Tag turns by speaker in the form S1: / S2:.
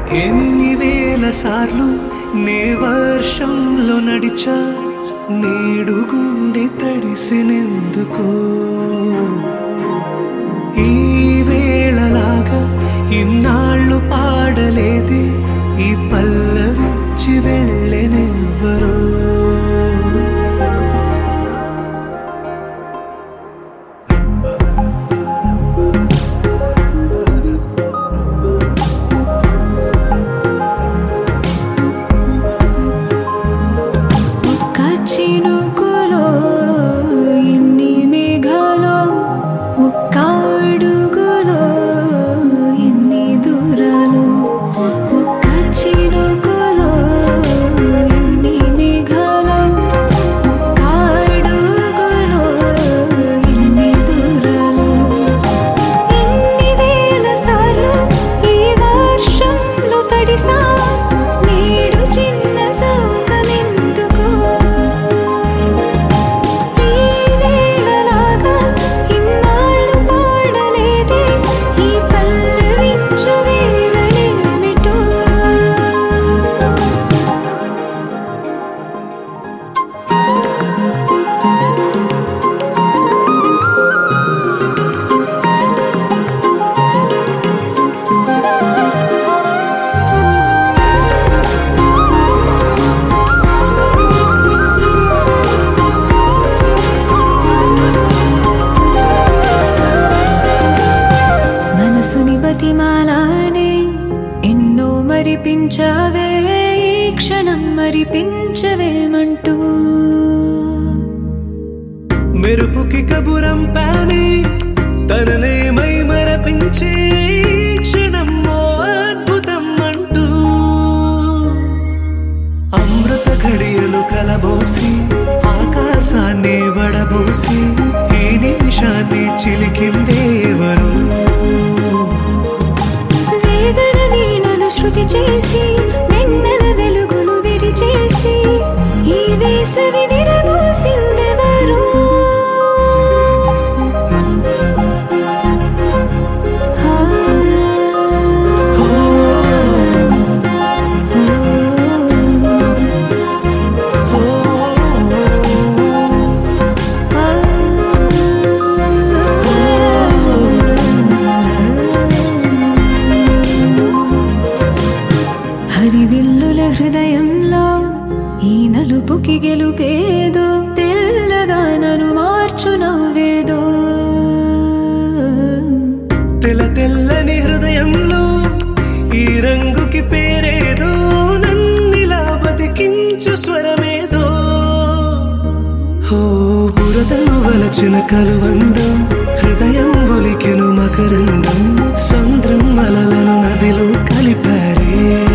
S1: ఎన్ని వేల సార్లు నే వర్షంలో నడిచా నేడు గుండె తడిసినెందుకో ఈ వేళలాగా ఇన్నాళ్ళు పాడలేదే ఈ పల్లవిచ్చి వెళ్ళెనెవ్వరో
S2: ఒక్క చినుకులో ఎన్ని మేఘాలో ఒక్క అడుగులో ఎన్ని దూరాలు ఒక్క చినుకులో ఎన్ని మేఘాలో ఒక్క అడుగులో ఎన్ని దూరాలు ఎన్ని వేల సార్లు ఈ వర్షంలో తడిసా నేడు చిన్న సౌకమెందుకో ఈ వేళలాగా ఇన్నాళ్ళు పాడలేదే ఈ పల్లవించు వేళలేమిటో మనసుని బతిమాలానే ఎన్నో మరిపించవే ఈ క్షణం మరిపించవేమంటూ
S1: మెరుపుకి కబురం పాని తననే మై మరపించే ఈ క్షణం ఓ అద్భుతం అంటూ అమృత ఘడియలు కలబోసి ఆకాశాన్ని వడబోసి ఈ నిమిషాన్ని చిలికిందేవరు
S2: వేదన వీణలు శృతి చేసి వెన్నెల వెలుగులు విరిచేసి ఈ వేసవి విరబూసిందెవరు ఆ,
S1: ఓ,
S2: హరివిల్లుల హృదయంలో ఈ నలుపుకి గెలుపేదో తెల్లగా నన్ను మార్చు నవ్వేదో
S1: తెల్ల తెల్లని హృదయంలో ఈ రంగుకి పేరేదో నన్నిలా బతికించు స్వరమేదో ఓ బురదను వలచిన కలువందం హృదయం ఒలికెను మకరందం సంద్రం అలలను నదిలో కలిపారే